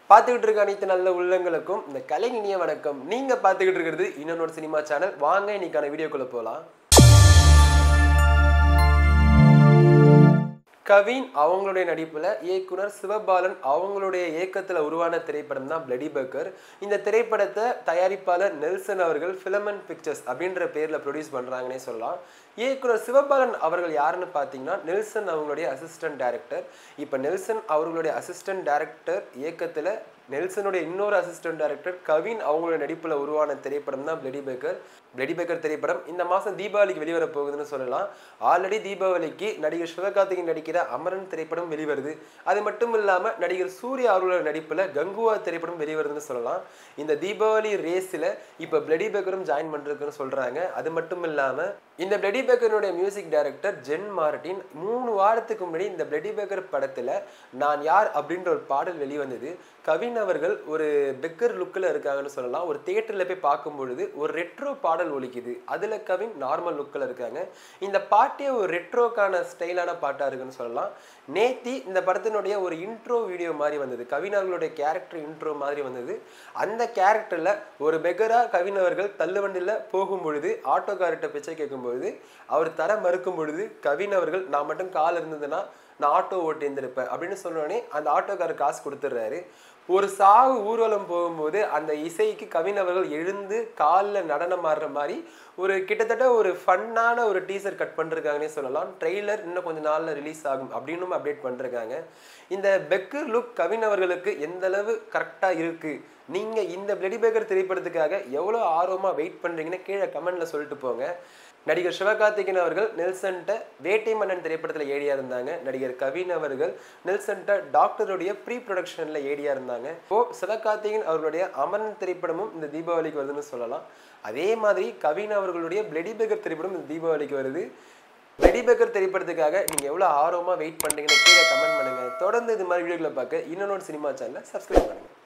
பார்த்துக்கிட்டு இருக்க அனைத்து நல்ல உள்ளங்களுக்கும் இந்த கலை இனிய வணக்கம் நீங்க பார்த்துக்கிட்டு இருக்கிறது இன்னொரு சினிமா சேனல் வாங்க இன்னைக்கான வீடியோக்குள்ள போகலாம் கவின் அவங்களுடைய நடிப்புல இயக்குனர் சிவபாலன் அவங்களுடைய இயக்கத்துல உருவான திரைப்படம் தான் பிளடி பக்கர் இந்த திரைப்படத்தை தயாரிப்பாளர் நெல்சன் அவர்கள் ஃபிலமன் பிக்சர்ஸ் அப்படின்ற பேர்ல ப்ரொடியூஸ் பண்றாங்கன்னே சொல்லலாம் இயக்குனர் சிவபாலன் அவர்கள் யாருன்னு பார்த்தீங்கன்னா நெல்சன் அவங்களுடைய அசிஸ்டன்ட் டைரக்டர் இப்போ நெல்சன் அவர்களுடைய அசிஸ்டன்ட் டைரக்டர் இயக்கத்துல நெல்சனுடைய இன்னொரு அசிஸ்டன்ட் டைரக்டர் கவின் அவங்களோட நடிப்புல உருவான திரைப்படம் தான் பிளடி பேக்கர் பிளடி பேக்கர் திரைப்படம் இந்த மாதம் தீபாவளிக்கு வெளிவர போகுதுன்னு சொல்லலாம் ஆல்ரெடி தீபாவளிக்கு நடிகர் சிவகார்த்திகேயன் நடிக்கிற அமரன் திரைப்படம் வெளிவருது அது மட்டும் இல்லாமல் நடிகர் சூர்யா அவர்களோட நடிப்பில் கங்குவா திரைப்படம் வெளிவருதுன்னு சொல்லலாம் இந்த தீபாவளி ரேஸில் இப்போ பிளடி பேக்கரும் ஜாயின் பண்ணுறதுக்குன்னு சொல்கிறாங்க அது மட்டும் இல்லாமல் இந்த பிளடி பேக்கருடைய மியூசிக் டைரக்டர் ஜென் மார்டின் மூணு வாரத்துக்கு முன்னாடி இந்த பிளடி பேக்கர் படத்தில் நான் யார் அப்படின்ற ஒரு பாடல் வெளிவந்தது கவின் அவர்கள் ஒரு பெக்கர் லுக்கில் இருக்காங்கன்னு சொல்லலாம் ஒரு தியேட்டரில் போய் பார்க்கும் பொழுது ஒரு ரெட்ரோ பாடல் ஒலிக்குது அதில் கவின் நார்மல் லுக்கில் இருக்காங்க இந்த பாட்டே ஒரு ரெட்ரோக்கான ஸ்டைலான பாட்டாக இருக்குன்னு சொல்லலாம் நேத்தி இந்த படத்தினுடைய ஒரு இன்ட்ரோ வீடியோ மாதிரி வந்தது கவின் அவர்களுடைய கேரக்டர் இன்ட்ரோ மாதிரி வந்தது அந்த கேரக்டரில் ஒரு பெக்கராக கவின் அவர்கள் தள்ளுவண்டியில் போகும் பொழுது ஆட்டோக்கார்கிட்ட பிச்சை கேட்கும் பொழுது அவர் தர மறுக்கும் பொழுது கவின் அவர்கள் நான் மட்டும் கால் இருந்ததுன்னா நான் ஆட்டோ ஓட்டி இருந்திருப்பேன் அப்படின்னு சொன்னோடனே அந்த ஆட்டோக்காரர் காசு கொடுத்துட்றாரு ஒரு சாவு ஊர்வலம் போகும்போது அந்த இசைக்கு கவின் அவர்கள் எழுந்து காலில் நடனம் ஆடுற மாதிரி ஒரு கிட்டத்தட்ட ஒரு ஃபன்னான ஒரு டீசர் கட் பண்ணிருக்காங்கன்னே சொல்லலாம் ட்ரெய்லர் இன்னும் கொஞ்சம் நாளில் ரிலீஸ் ஆகும் அப்படின்னு அப்டேட் பண்ணிருக்காங்க இந்த பெக்கர் லுக் கவின் அவர்களுக்கு எந்த அளவு கரெக்டாக இருக்கு நீங்கள் இந்த பிளடி பேக்கர் திரைப்படத்துக்காக எவ்வளோ ஆர்வமாக வெயிட் பண்ணுறீங்கன்னு கீழே கமெண்ட்டில் சொல்லிட்டு போங்க நடிகர் சிவகார்த்திகேயன் அவர்கள் நெல்சன்ட்ட வேட்டை மன்னன் திரைப்படத்தில் ஏடியா இருந்தாங்க நடிகர் கவின் அவர்கள் நெல்சன்ட்ட டாக்டருடைய ப்ரீ ப்ரொடக்ஷனில் ஏடியா இருந்தாங்க இப்போ சிவகார்த்திகேயன் அவர்களுடைய அமரன் திரைப்படமும் இந்த தீபாவளிக்கு வருதுன்னு சொல்லலாம் அதே மாதிரி கவின் அவர்களுடைய பிளடி பேக்கர் திரைப்படம் இந்த தீபாவளிக்கு வருது பிளடி பேக்கர் திரைப்படத்துக்காக நீங்கள் எவ்வளோ ஆர்வமாக வெயிட் பண்ணுறீங்கன்னு கீழே கமெண்ட் பண்ணுங்கள் தொடர்ந்து இது மாதிரி வீடியோக்களை பார்க்க இன்னொரு சினிமா சேனலை சப்ஸ்கிரைப் பண்ணுங்கள்